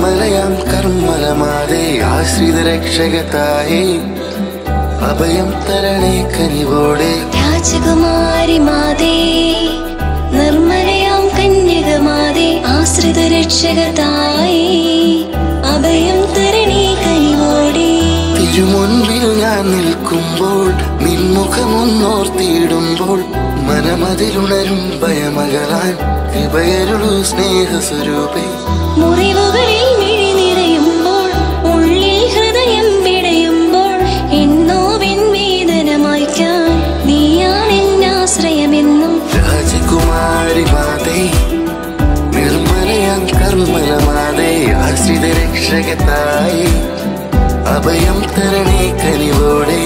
നിർമ്മലയാം കർമ്മലമാതേ ആശ്രിത രക്ഷകതായേ അഭയം തരണേ കനിവോടെ രാജകുമാരി മാതേ നിർമ്മലയാം കന്യകമാതേ ആശ്രിത രക്ഷകതായേ അഭയം തരണേ കനിവോടെ തിരുമുൻപിൽ ഞാൻ നിൽക്കുമ്പോൾ നിൻമുഖമൊന്നോർത്തിയിടുമ്പോൾ മനമതിലുണരും ഭയമകലാൻ കൃപയരുളു സ്നേഹസ്വരൂപേ മുറിവുകളിൽ മിഴി നിറയുമ്പോൾ ഉള്ളിൽ ഹൃദയം പിടയുമ്പോൾ എന്നോവിൻ വേദന മായ്ക്കാൻ നീയാണ് എന്നാശ്രയമെന്നും രാജകുമാരി മാതേ നിർമ്മലയാം കർമ്മലമാതേ ആശ്രിത രക്ഷകത്തായി അഭയം തരണേ കനിവോടെ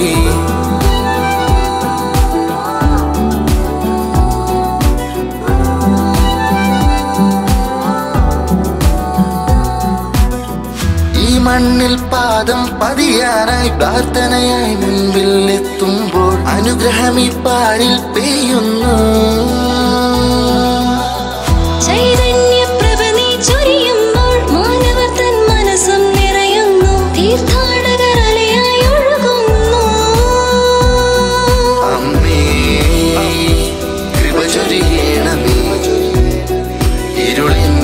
ഈ മണ്ണിൽ പാദം പതിയാനായി പ്രാർത്ഥനയായി മുൻപിൽ എത്തുമ്പോൾ അനുഗ്രഹം ഈ പാരിൽ പെയ്യുന്നു ചൈതന്യപ്രഭ നീ ചൊരിയുമ്പോൾ മാനവർ തൻ മനസ്സും നിറയുന്നു തീർത്ഥാടകർ അലയായി ഒഴുകുന്നു അമ്മേ കൃപ ചൊരിയണമേ ഇരുളിൻ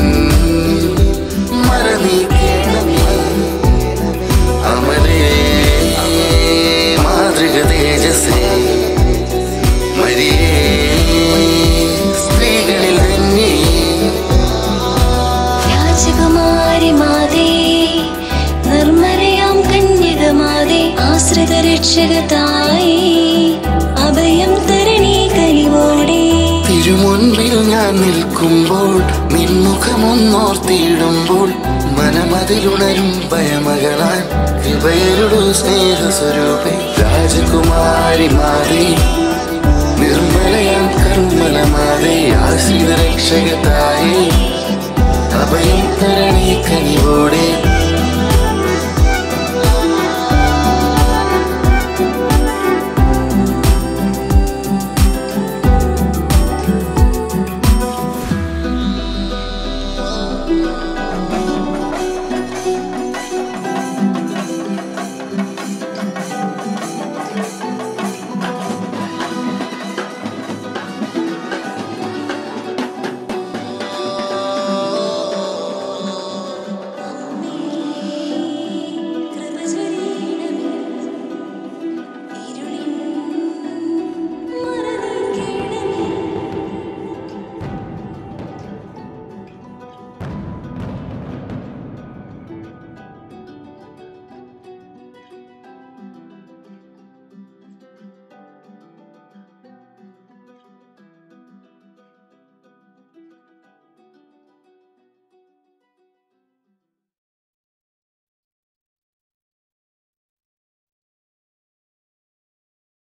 മറനീക്കേണമേ അമരേ മാതൃക തേജസ്സേ മരിയേ സ്ത്രീകളിൽ തന്നെ രാജകുമാരി മാതേ നിർമ്മലയാം കന്യകമാതേ ആശ്രിത രക്ഷകതായേ അഭയം തരണേ കനിവോടെ തിരുമുൻപിൽ ഞാൻ നിൽക്കുമ്പോൾ നിൻമുഖമൊന്നോർത്തിയിടുമ്പോൾ മനമതിലുണരും ഭയമകലാൻ കൃപയരുടു സ്നേഹസ്വരൂപേ രാജകുമാരി മാതേ നിർമ്മലയാം കർമ്മലമാതേ ആശ്രിത രക്ഷകതായേ അഭയം തരണേ കനിവോടെ